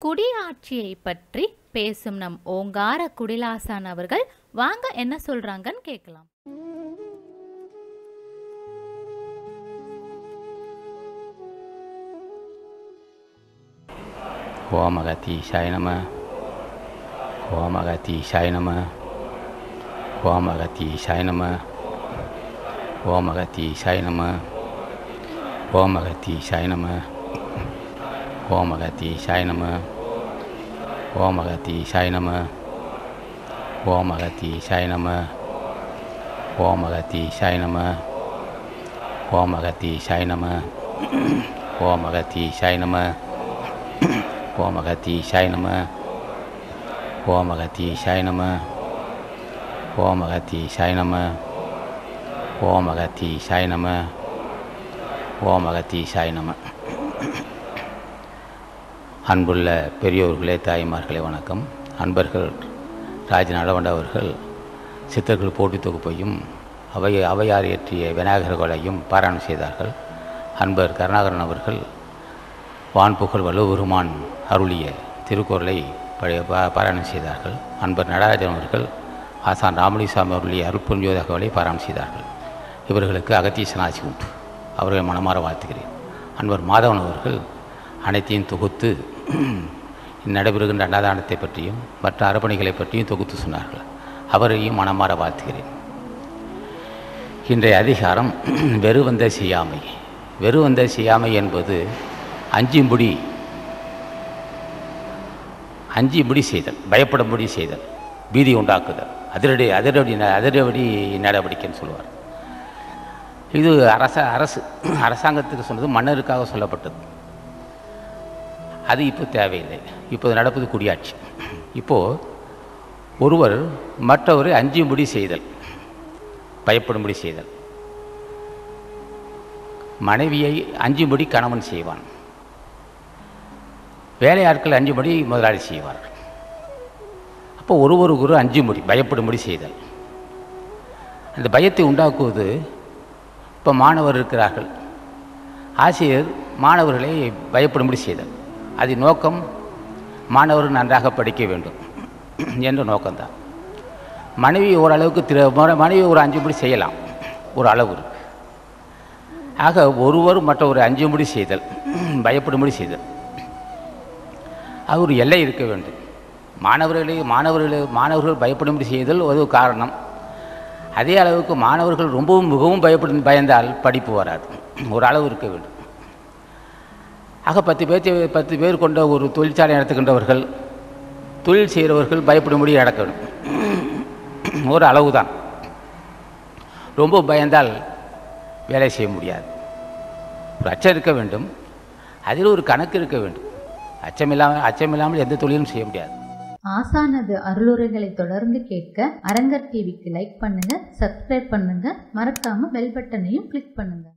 குடியாட்சியை பற்றி பேசும் நம் ஓங்கார குடிலாசான் அவர்கள் வாங்க என்ன சொல்றாங்கன்னு கேட்கலாம் ஓம் அகத்தீஷாய நம ஓம் அகத்தீஷாய நம ஓம் அகத்தீஷாய நம ஓம் அகத்தீஷாய நம ஓம் அகத்தீஷாய நம ஓம் அகத்தீஷாய நம ஓம் அகத்தீஷாய நம ஓம் அகத்தீஷாய நம ஓம் அகத்தீஷாய நம ஓம் அகத்தீஷாய நம ஓம் அகத்தீஷாய நம ஓம் அகத்தீஷாய நம ஓம் அகத்தீஷாய நம ஓம் அகத்தீஷாய நம ஓம் அகத்தீஷாய நம ஓம் அகத்தீஷாய நம அன்புள்ள பெரியோர்களே தாய்மார்களே வணக்கம் அன்பர்கள் ராஜ நடவண்ட அவர்கள் சித்தர்கள் போட்டி தொகுப்பையும் அவை அவையார் இயற்றிய விநாயகர்களையும் பாராயணம் செய்தார்கள் அன்பர் கருணாகரன் அவர்கள் வான்புகழ் வலுவெருமான் அருளிய திருக்குறளை பழைய பா- பாராயணம் செய்தார்கள் அன்பர் நடராஜன் அவர்கள் ஆசான் ராமலிசாமி அருளிய அருட்புஞ்சோதி தகவலை பாராயணம் செய்தார்கள் இவர்களுக்கு அகத்தீசனாசி உண்டு அவர்களை மனமாற வாழ்த்துகிறேன் அன்பர் மாதவன் அவர்கள் அனைத்தையும் தொகுத்து நடைபெறுகின்ற அன்னதானத்தை பற்றியும் மற்ற அர்ப்பணிகளை பற்றியும் தொகுத்து சொன்னார்கள் அவரையும் மனமாற வாழ்த்துகிறேன் இன்றைய அதிகாரம் வெறுவந்த செய்யாமை வெறுவந்த செய்யாமை என்பது அஞ்சும்படி அஞ்சும்படி செய்தல் பயப்படும்படி செய்தல் பீதி உண்டாக்குதல் அதிரடி அதிரடி ந- அதிரடி நடவடிக்கைன்னு சொல்லுவார் இது அரச அரசு அரசாங்கத்துக்கு சொன்னது மன்னருக்காக சொல்லப்பட்டது அது இப்போ தேவையில்லை இப்போது நடப்பது குடியாட்சி இப்போது ஒருவர் மற்றவரை அஞ்சும்படி செய்தல் பயப்படும்படி செய்தல் மனைவியை அஞ்சும்படி கணவன் செய்வான் வேலையாட்கள் அஞ்சும்படி முதலாளி செய்வார் அப்போ ஒருவருக்கு ஒரு அஞ்சும்படி பயப்படும்படி செய்தல் அந்த பயத்தை உண்டாக்குவது இப்போ மாணவர் இருக்கிறார்கள் ஆசிரியர் மாணவர்களை பயப்படும்படி செய்தல் அது நோக்கம் மாணவர் நன்றாக படிக்க வேண்டும் என்ற நோக்கம்தான் மனைவி ஓரளவுக்கு திரு மன- மனைவி ஒரு அஞ்சும்படி செய்யலாம் ஒரு அளவு இருக்கு ஆக ஒருவர் மற்றொரு அஞ்சும்படி செய்தல் பயப்படும்படி செய்தல் அது ஒரு எல்லை இருக்க வேண்டும் மாணவர்களே மாணவர்களே மாணவர்கள் பயப்படும்படி செய்தல் ஒரு காரணம் அதே அளவுக்கு மாணவர்கள் ரொம்பவும் மிகவும் பயப்படும் பயந்தால் படிப்பு வராது ஒரு அளவு இருக்க வேண்டும் ஆக பத்து பேர்த்து பத்து பேர் கொண்ட ஒரு தொழிற்சாலை நடத்துகின்றவர்கள் தொழில் செய்கிறவர்கள் பயப்படும்படி நடக்க வேண்டும் ஒரு அளவு தான் ரொம்ப பயந்தால் வேலை செய்ய முடியாது ஒரு அச்சம் இருக்க வேண்டும் அதில் ஒரு கணக்கு இருக்க வேண்டும் அச்சமில்லாமல் அச்சமில்லாமல் எந்த தொழிலும் செய்ய முடியாது ஆசானது அருளுரைகளை தொடர்ந்து கேட்க அரங்கர் டிவிக்கு லைக் பண்ணுங்க சப்ஸ்கிரைப் பண்ணுங்க மறக்காம பெல் பட்டனையும் கிளிக் பண்ணுங்க